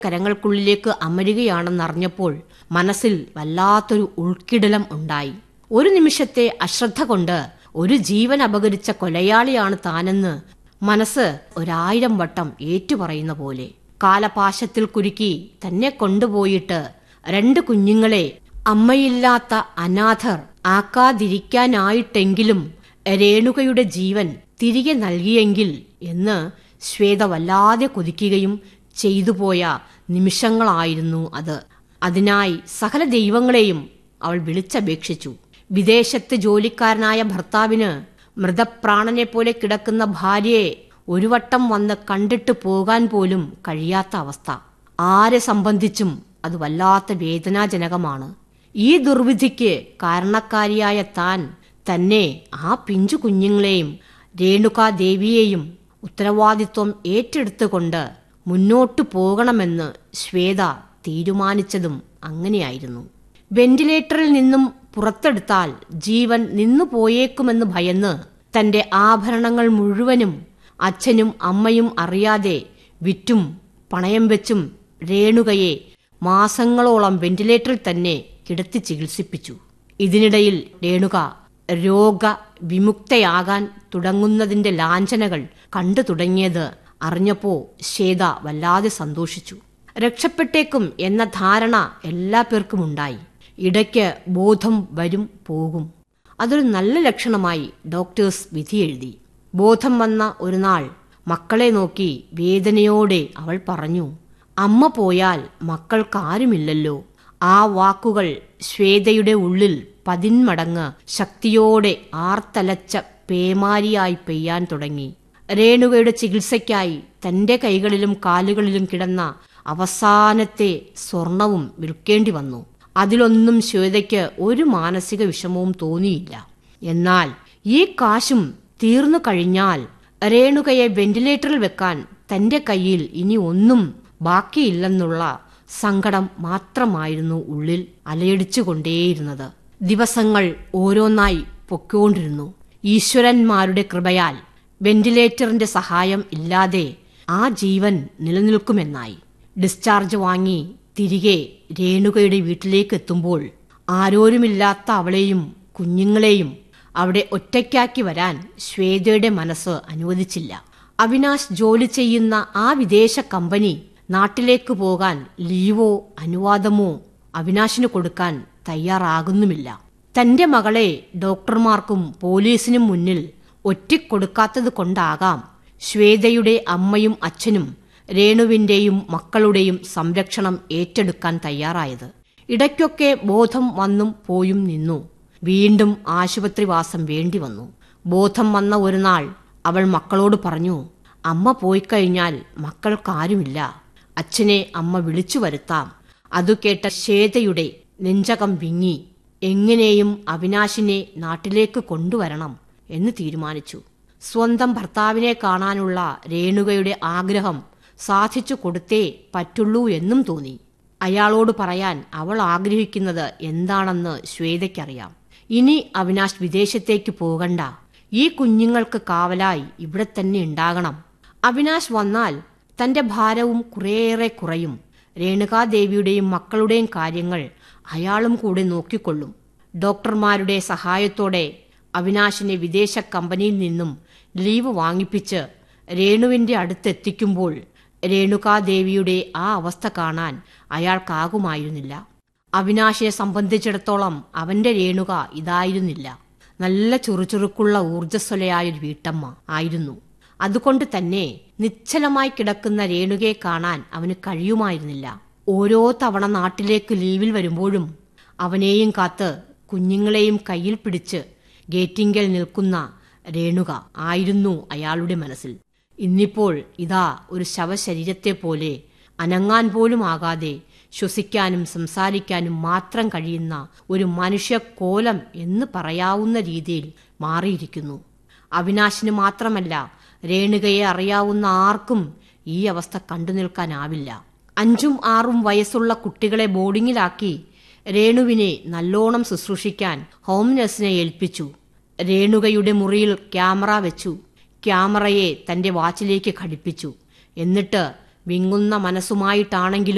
കരങ്ങൾക്കുള്ളിലേക്ക് അമരുകയാണെന്നറിഞ്ഞപ്പോൾ മനസ്സിൽ വല്ലാത്തൊരു ഉൾക്കിടലം ഉണ്ടായി ഒരു നിമിഷത്തെ അശ്രദ്ധ കൊണ്ട് ഒരു ജീവൻ അപകരിച്ച കൊലയാളിയാണ് താനെന്ന് മനസ്സ് ഒരായിരം വട്ടം ഏറ്റുപറയുന്ന പോലെ കാലപാശത്തിൽ കുരുക്കി തന്നെ കൊണ്ടുപോയിട്ട് രണ്ട് കുഞ്ഞുങ്ങളെ അമ്മയില്ലാത്ത അനാഥർ ആക്കാതിരിക്കാനായിട്ടെങ്കിലും രേണുകയുടെ ജീവൻ തിരികെ നൽകിയെങ്കിൽ എന്ന് ശ്വേത വല്ലാതെ കൊതിക്കുകയും ചെയ്തുപോയ നിമിഷങ്ങളായിരുന്നു അത് അതിനായി സകല ദൈവങ്ങളെയും അവൾ വിളിച്ചപേക്ഷിച്ചു വിദേശത്ത് ജോലിക്കാരനായ ഭർത്താവിന് മൃതപ്രാണനെ പോലെ കിടക്കുന്ന ഭാര്യയെ ഒരു വട്ടം വന്ന് കണ്ടിട്ട് പോകാൻ പോലും കഴിയാത്ത അവസ്ഥ ആരെ സംബന്ധിച്ചും അത് വല്ലാത്ത വേദനാജനകമാണ് ഈ ദുർവിധിക്ക് കാരണക്കാരിയായ താൻ തന്നെ ആ പിഞ്ചു കുഞ്ഞുങ്ങളെയും രേണുകാദേവിയെയും ഉത്തരവാദിത്വം ഏറ്റെടുത്തുകൊണ്ട് മുന്നോട്ടു പോകണമെന്ന് ശ്വേത തീരുമാനിച്ചതും അങ്ങനെയായിരുന്നു വെന്റിലേറ്ററിൽ നിന്നും പുറത്തെടുത്താൽ ജീവൻ നിന്നു പോയേക്കുമെന്ന് ഭയന്ന് തന്റെ ആഭരണങ്ങൾ മുഴുവനും അച്ഛനും അമ്മയും അറിയാതെ വിറ്റും പണയം വെച്ചും രേണുകയെ മാസങ്ങളോളം വെന്റിലേറ്ററിൽ തന്നെ കിടത്തി ചികിത്സിപ്പിച്ചു ഇതിനിടയിൽ രേണുക രോഗ വിമുക്തയാകാൻ തുടങ്ങുന്നതിന്റെ ലാഞ്ചനകൾ കണ്ടു തുടങ്ങിയത് അറിഞ്ഞപ്പോ ശ്വേത വല്ലാതെ സന്തോഷിച്ചു രക്ഷപ്പെട്ടേക്കും എന്ന ധാരണ എല്ലാ പേർക്കും ഉണ്ടായി ഇടയ്ക്ക് ബോധം വരും പോകും അതൊരു നല്ല ലക്ഷണമായി ഡോക്ടേഴ്സ് വിധിയെഴുതി ബോധം വന്ന ഒരു നാൾ മക്കളെ നോക്കി വേദനയോടെ അവൾ പറഞ്ഞു അമ്മ പോയാൽ മക്കൾക്കാരുമില്ലല്ലോ ആ വാക്കുകൾ ശ്വേതയുടെ ഉള്ളിൽ പതിന്മടങ്ങ് ശക്തിയോടെ ആർത്തലച്ച പേമാരിയായി പെയ്യാൻ തുടങ്ങി രേണുകയുടെ ചികിത്സയ്ക്കായി തന്റെ കൈകളിലും കാലുകളിലും കിടന്ന അവസാനത്തെ സ്വർണവും വിൽക്കേണ്ടി വന്നു അതിലൊന്നും ശ്വേതയ്ക്ക് ഒരു മാനസിക വിഷമവും തോന്നിയില്ല എന്നാൽ ഈ കാശും തീർന്നു കഴിഞ്ഞാൽ രേണുകയെ വെന്റിലേറ്ററിൽ വെക്കാൻ തന്റെ കയ്യിൽ ഇനി ഒന്നും ബാക്കിയില്ലെന്നുള്ള സങ്കടം മാത്രമായിരുന്നു ഉള്ളിൽ അലയടിച്ചുകൊണ്ടേയിരുന്നത് ദിവസങ്ങൾ ഓരോന്നായി പൊക്കോണ്ടിരുന്നു ഈശ്വരന്മാരുടെ കൃപയാൽ വെന്റിലേറ്ററിന്റെ സഹായം ഇല്ലാതെ ആ ജീവൻ നിലനിൽക്കുമെന്നായി ഡിസ്ചാർജ് വാങ്ങി തിരികെ രേണുകയുടെ വീട്ടിലേക്ക് എത്തുമ്പോൾ ആരോരുമില്ലാത്ത അവളെയും കുഞ്ഞുങ്ങളെയും അവിടെ ഒറ്റയ്ക്കാക്കി വരാൻ ശ്വേതയുടെ മനസ്സ് അനുവദിച്ചില്ല അവിനാശ് ജോലി ചെയ്യുന്ന ആ വിദേശ കമ്പനി നാട്ടിലേക്ക് പോകാൻ ലീവോ അനുവാദമോ അവിനാശിന് കൊടുക്കാൻ തയ്യാറാകുന്നുമില്ല തന്റെ മകളെ ഡോക്ടർമാർക്കും പോലീസിനും മുന്നിൽ ഒറ്റിക്കൊടുക്കാത്തത് കൊണ്ടാകാം ശ്വേതയുടെ അമ്മയും അച്ഛനും രേണുവിന്റെയും മക്കളുടെയും സംരക്ഷണം ഏറ്റെടുക്കാൻ തയ്യാറായത് ഇടയ്ക്കൊക്കെ ബോധം വന്നും പോയും നിന്നു വീണ്ടും ആശുപത്രിവാസം വേണ്ടി വന്നു ബോധം വന്ന ഒരു നാൾ അവൾ മക്കളോട് പറഞ്ഞു അമ്മ പോയി കഴിഞ്ഞാൽ മക്കൾക്കാരുമില്ല അച്ഛനെ അമ്മ വിളിച്ചു വരുത്താം അതു കേട്ട ശ്വേതയുടെ നെഞ്ചകം വിങ്ങി എങ്ങനെയും അവിനാശിനെ നാട്ടിലേക്ക് കൊണ്ടുവരണം എന്ന് തീരുമാനിച്ചു സ്വന്തം ഭർത്താവിനെ കാണാനുള്ള രേണുകയുടെ ആഗ്രഹം സാധിച്ചു കൊടുത്തേ പറ്റുള്ളൂ എന്നും തോന്നി അയാളോട് പറയാൻ അവൾ ആഗ്രഹിക്കുന്നത് എന്താണെന്ന് ശ്വേതയ്ക്കറിയാം ഇനി അവിനാശ് വിദേശത്തേക്ക് പോകണ്ട ഈ കുഞ്ഞുങ്ങൾക്ക് കാവലായി ഇവിടെ തന്നെ ഉണ്ടാകണം അവിനാശ് വന്നാൽ തന്റെ ഭാരവും കുറേയേറെ കുറയും രേണുകാദേവിയുടെയും മക്കളുടെയും കാര്യങ്ങൾ അയാളും കൂടെ നോക്കിക്കൊള്ളും ഡോക്ടർമാരുടെ സഹായത്തോടെ അവിനാശിനെ വിദേശ കമ്പനിയിൽ നിന്നും ലീവ് വാങ്ങിപ്പിച്ച് രേണുവിന്റെ അടുത്തെത്തിക്കുമ്പോൾ രേണുകാദേവിയുടെ ആ അവസ്ഥ കാണാൻ അയാൾക്കാകുമായിരുന്നില്ല അവിനാശിനെ സംബന്ധിച്ചിടത്തോളം അവന്റെ രേണുക ഇതായിരുന്നില്ല നല്ല ചുറുചുറുക്കുള്ള ഊർജ്ജസ്വലയായൊരു വീട്ടമ്മ ആയിരുന്നു അതുകൊണ്ട് തന്നെ നിശ്ചലമായി കിടക്കുന്ന രേണുകയെ കാണാൻ അവന് കഴിയുമായിരുന്നില്ല ഓരോ തവണ നാട്ടിലേക്ക് ലീവിൽ വരുമ്പോഴും അവനെയും കാത്ത് കുഞ്ഞുങ്ങളെയും കയ്യിൽ പിടിച്ച് ഗേറ്റിങ്കൽ നിൽക്കുന്ന രേണുക ആയിരുന്നു അയാളുടെ മനസ്സിൽ ഇന്നിപ്പോൾ ഇതാ ഒരു ശവശരീരത്തെ പോലെ അനങ്ങാൻ പോലും ആകാതെ ശ്വസിക്കാനും സംസാരിക്കാനും മാത്രം കഴിയുന്ന ഒരു മനുഷ്യക്കോലം എന്ന് പറയാവുന്ന രീതിയിൽ മാറിയിരിക്കുന്നു അവിനാശിന് മാത്രമല്ല രേണുകയെ അറിയാവുന്ന ആർക്കും ഈ അവസ്ഥ കണ്ടു നിൽക്കാനാവില്ല അഞ്ചും ആറും വയസ്സുള്ള കുട്ടികളെ ബോർഡിങ്ങിലാക്കി രേണുവിനെ നല്ലോണം ശുശ്രൂഷിക്കാൻ ഹോം നഴ്സിനെ ഏൽപ്പിച്ചു രേണുകയുടെ മുറിയിൽ ക്യാമറ വെച്ചു ക്യാമറയെ തന്റെ വാച്ചിലേക്ക് ഘടിപ്പിച്ചു എന്നിട്ട് വിങ്ങുന്ന മനസ്സുമായിട്ടാണെങ്കിലും